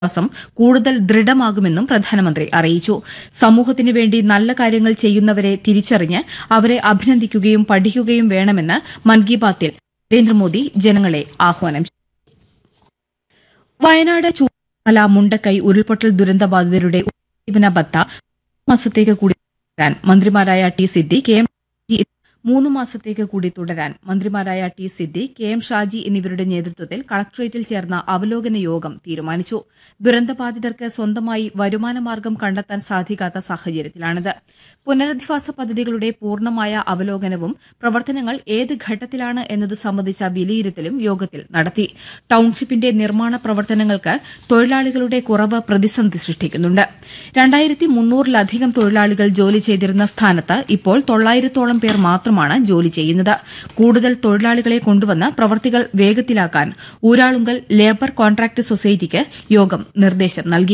വിശ്വാസം കൂടുതൽ ദൃഢമാകുമെന്നും പ്രധാനമന്ത്രി അറിയിച്ചു സമൂഹത്തിനു വേണ്ടി നല്ല കാര്യങ്ങൾ ചെയ്യുന്നവരെ തിരിച്ചറിഞ്ഞ് അവരെ അഭിനന്ദിക്കുകയും പഠിക്കുകയും വേണമെന്ന് മൻ കി ബാത്തിൽ നരേന്ദ്രമോദി ജനങ്ങളെ ആഹ്വാനം ചെയ്തു വയനാട് ചൂരൽമല മുണ്ടക്കൈ ഉരുൾപൊട്ടൽ ദുരന്തബാധിതരുടെ ഉപജീവന ബത്ത മാസത്തേക്ക് കൂടി തുടരാൻ മന്ത്രിമാരായ T Siddiq K M Shaji മൂന്ന് മാസത്തേക്ക് കൂടി തുടരാൻ മന്ത്രിമാരായ T Siddiq K M Shaji എന്നിവരുടെ നേതൃത്വത്തിൽ കളക്ടറേറ്റിൽ ചേർന്ന അവലോകന യോഗം തീരുമാനിച്ചു ദുരന്തബാധിതർക്ക് സ്വന്തമായി വരുമാനമാർഗം കണ്ടെത്താൻ സാധിക്കാത്ത സാഹചര്യത്തിലാണിത് പുനരധിവാസ പദ്ധതികളുടെ പൂർണ്ണമായ അവലോകനവും പ്രവർത്തനങ്ങൾ ഏത് ഘട്ടത്തിലാണ് എന്നത് സംബന്ധിച്ച വിലയിരുത്തലും യോഗത്തിൽ നടത്തി ടൌൺഷിപ്പിന്റെ നിർമ്മാണ പ്രവർത്തനങ്ങൾക്ക് തൊഴിലാളികളുടെ കുറവ് പ്രതിസന്ധി സൃഷ്ടിക്കുന്നുണ്ട് രണ്ടായിരത്തി മുന്നൂറിലധികം തൊഴിലാളികൾ ജോലി ചെയ്തിരുന്ന സ്ഥാനത്ത് ഇപ്പോൾ തൊള്ളായിരത്തോളം പേർ മാത്രമാണ് ജോലി ചെയ്യുന്നത് കൂടുതൽ തൊഴിലാളികളെ കൊണ്ടുവന്ന് പ്രവർത്തികൾ വേഗത്തിലാക്കാൻ ഊരാളുങ്കൽ ലേബർ കോൺട്രാക്ട് സൊസൈറ്റിക്ക് യോഗം നിർദ്ദേശം നൽകി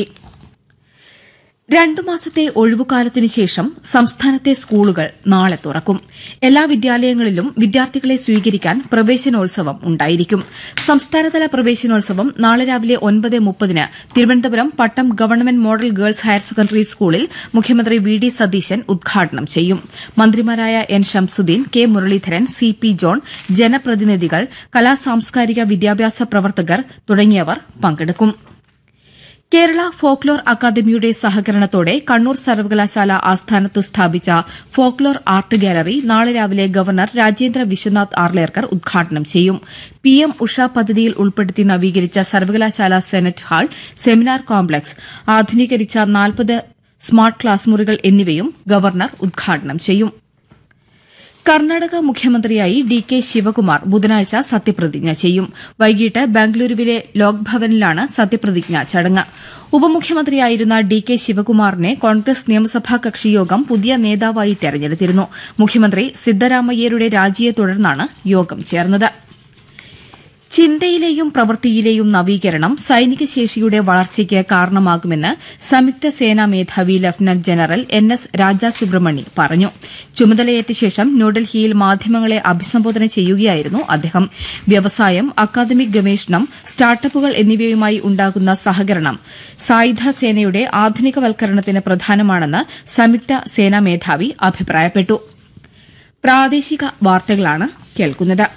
രണ്ടു മാസത്തെ ഒഴിവുകാലത്തിന് ശേഷം സംസ്ഥാനത്തെ സ്കൂളുകൾ നാളെ തുറക്കും എല്ലാ വിദ്യാലയങ്ങളിലും വിദ്യാർത്ഥികളെ സ്വീകരിക്കാൻ പ്രവേശനോത്സവം ഉണ്ടായിരിക്കും സംസ്ഥാനതല പ്രവേശനോത്സവം നാളെ രാവിലെ ഒൻപത് മുപ്പതിന് Thiruvananthapuram Pattom government model girls higher secondary സ്കൂളിൽ മുഖ്യമന്ത്രി വി ഡി സതീശൻ ഉദ്ഘാടനം ചെയ്യും മന്ത്രിമാരായ N Shamsuddin K Muraleedharan C P John ജനപ്രതിനിധികൾ കലാ സാംസ്കാരിക വിദ്യാഭ്യാസ പ്രവർത്തകർ തുടങ്ങിയവർ പങ്കെടുക്കും കേരള ഫോക്ലോർ അക്കാദമിയുടെ സഹകരണത്തോടെ കണ്ണൂർ സർവകലാശാല ആസ്ഥാനത്ത് സ്ഥാപിച്ച ഫോക്ലോർ ആർട്ട് ഗാലറി നാളെ രാവിലെ ഗവർണർ രാജേന്ദ്ര വിശ്വനാഥ് ആർലേക്കർ ഉദ്ഘാടനം ചെയ്യും പി എം ഉഷ പദ്ധതിയിൽ ഉൾപ്പെടുത്തി നവീകരിച്ച സർവകലാശാല സെനറ്റ് ഹാൾ സെമിനാർ കോംപ്ലക്സ് ആധുനീകരിച്ച നാൽപ്പത് സ്മാർട്ട് ക്ലാസ് മുറികൾ എന്നിവയും ഗവർണർ ഉദ്ഘാടനം ചെയ്യും കർണാടക മുഖ്യമന്ത്രിയായി ഡി കെ ശിവകുമാർ ബുധനാഴ്ച സത്യപ്രതിജ്ഞ ചെയ്യും വൈകിട്ട് ബംഗളൂരുവിലെ ലോക്ഭവനിലാണ് സത്യപ്രതിജ്ഞ ചടങ്ങ് ഉപമുഖ്യമന്ത്രിയായിരുന്ന ഡി കെ ശിവകുമാറിനെ കോൺഗ്രസ് നിയമസഭാ കക്ഷിയോഗം പുതിയ നേതാവായി തെരഞ്ഞെടുത്തിരുന്നു മുഖ്യമന്ത്രി സിദ്ധരാമയ്യരുടെ രാജിയെ തുടർന്നാണ് യോഗം ചേർന്നത് ചിന്തയിലെയും പ്രവൃത്തിയിലെയും നവീകരണം സൈനിക ശേഷിയുടെ വളർച്ചയ്ക്ക് കാരണമാകുമെന്ന് സംയുക്ത സേനാ മേധാവി lieutenant general N S Raja Subramani പറഞ്ഞു ചുമതലയേറ്റ ശേഷം ന്യൂഡൽഹിയിൽ മാധ്യമങ്ങളെ അഭിസംബോധന ചെയ്യുകയായിരുന്നു അദ്ദേഹം വ്യവസായം അക്കാദമിക് ഗവേഷണം സ്റ്റാർട്ടപ്പുകൾ എന്നിവയുമായി ഉണ്ടാകുന്ന സഹകരണം സായുധ സേനയുടെ ആധുനികവൽക്കരണത്തിന് പ്രധാനമാണെന്ന് സംയുക്ത സേനാ മേധാവി അഭിപ്രായപ്പെട്ടു പ്രാദേശിക വാർത്തകളാണ് കേൾക്കുന്നത്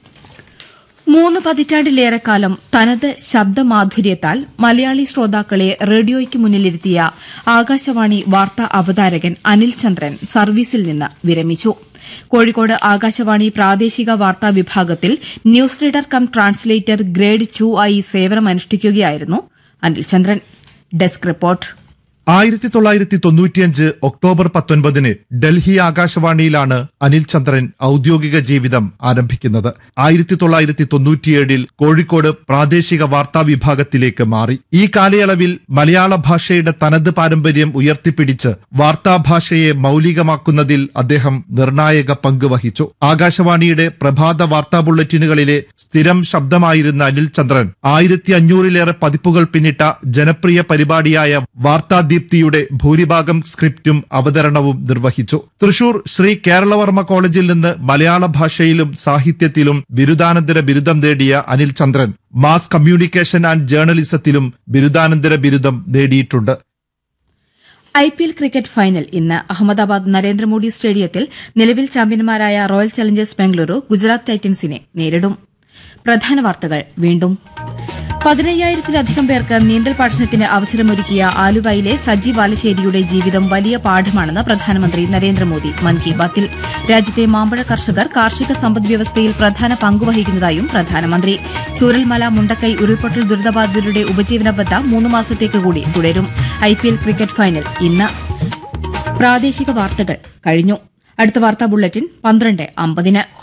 മൂന്ന് പതിറ്റാണ്ടിലേറെക്കാലം തനത് ശബ്ദമാധുര്യത്താൽ മലയാളി ശ്രോതാക്കളെ റേഡിയോയ്ക്ക് മുന്നിലിരുത്തിയ ആകാശവാണി വാർത്താ അവതാരകൻ അനിൽ ചന്ദ്രൻ സർവീസിൽ നിന്ന് വിരമിച്ചു കോഴിക്കോട് ആകാശവാണി പ്രാദേശിക വാർത്താ വിഭാഗത്തിൽ news reader cum translator grade two ആയി സേവനമനുഷ്ഠിക്കുകയായിരുന്നു അനിൽ ചന്ദ്രൻ ഡെസ്ക് റിപ്പോർട്ട് ആയിരത്തി തൊള്ളായിരത്തി തൊണ്ണൂറ്റിയഞ്ച് ഒക്ടോബർ പത്തൊൻപതിന് ഡൽഹി ആകാശവാണിയിലാണ് അനിൽ ചന്ദ്രൻ ഔദ്യോഗിക ജീവിതം ആരംഭിക്കുന്നത് ആയിരത്തി തൊള്ളായിരത്തി തൊണ്ണൂറ്റിയേഴിൽ കോഴിക്കോട് പ്രാദേശിക വാർത്താ വിഭാഗത്തിലേക്ക് മാറി ഈ കാലയളവിൽ മലയാള ഭാഷയുടെ തനത് പാരമ്പര്യം ഉയർത്തിപ്പിടിച്ച് വാർത്താഭാഷയെ മൌലികമാക്കുന്നതിൽ അദ്ദേഹം നിർണായക പങ്ക് വഹിച്ചു ആകാശവാണിയുടെ പ്രഭാത വാർത്താ ബുള്ളറ്റിനുകളിലെ സ്ഥിരം ശബ്ദമായിരുന്ന അനിൽ ചന്ദ്രൻ ആയിരത്തി അഞ്ഞൂറിലേറെ പതിപ്പുകൾ പിന്നിട്ട ജനപ്രിയ പരിപാടിയായ വാർത്താദീപ്തിയുടെ ഭൂരിഭാഗം സ്ക്രിപ്റ്റും അവതരണവും നിർവഹിച്ചു തൃശൂർ ശ്രീ കേരളവർമ്മ കോളേജിൽ നിന്ന് മലയാള ഭാഷയിലും സാഹിത്യത്തിലും ബിരുദാനന്തര ബിരുദം നേടിയ Anil Chandran mass communication and ജേർണലിസത്തിലും ബിരുദാനന്തര ബിരുദം നേടിയിട്ടുണ്ട് I P L cricket final ഇന്ന് അഹമ്മദാബാദ് നരേന്ദ്രമോദി സ്റ്റേഡിയത്തിൽ നിലവിൽ ചാമ്പ്യന്മാരായ റോയൽ ചലഞ്ചേഴ്സ് ബംഗളൂരു ഗുജറാത്ത് ടൈറ്റൻസിനെ നേരിടും പ്രധാന വാർത്തകൾ വീണ്ടും പതിനയ്യായിരത്തിലധികം പേർക്ക് നീന്തൽ പഠനത്തിന് അവസരമൊരുക്കിയ ആലുവയിലെ സജി ബാലശ്ശേരിയുടെ ജീവിതം വലിയ പാഠമാണെന്ന് പ്രധാനമന്ത്രി നരേന്ദ്രമോദി മൻ കി ബാത്തിൽ രാജ്യത്തെ മാമ്പഴ കർഷകർ കാർഷിക സമ്പദ്വ്യവസ്ഥയിൽ പ്രധാന പങ്കുവഹിക്കുന്നതായും പ്രധാനമന്ത്രി ചൂരൽമല മുണ്ടക്കൈ ഉരുൾപൊട്ടൽ ദുരിതബാധിതരുടെ ഉപജീവന ബത്ത മൂന്ന് മാസത്തേക്ക് കൂടി തുടരും ഐപിഎൽ ക്രിക്കറ്റ് ഫൈനൽ ഇന്ന് പ്രാദേശിക വാർത്തകൾ കഴിഞ്ഞു അടുത്ത വാർത്താ ബുള്ളറ്റിൻ പന്ത്രണ്ട് അമ്പതിന്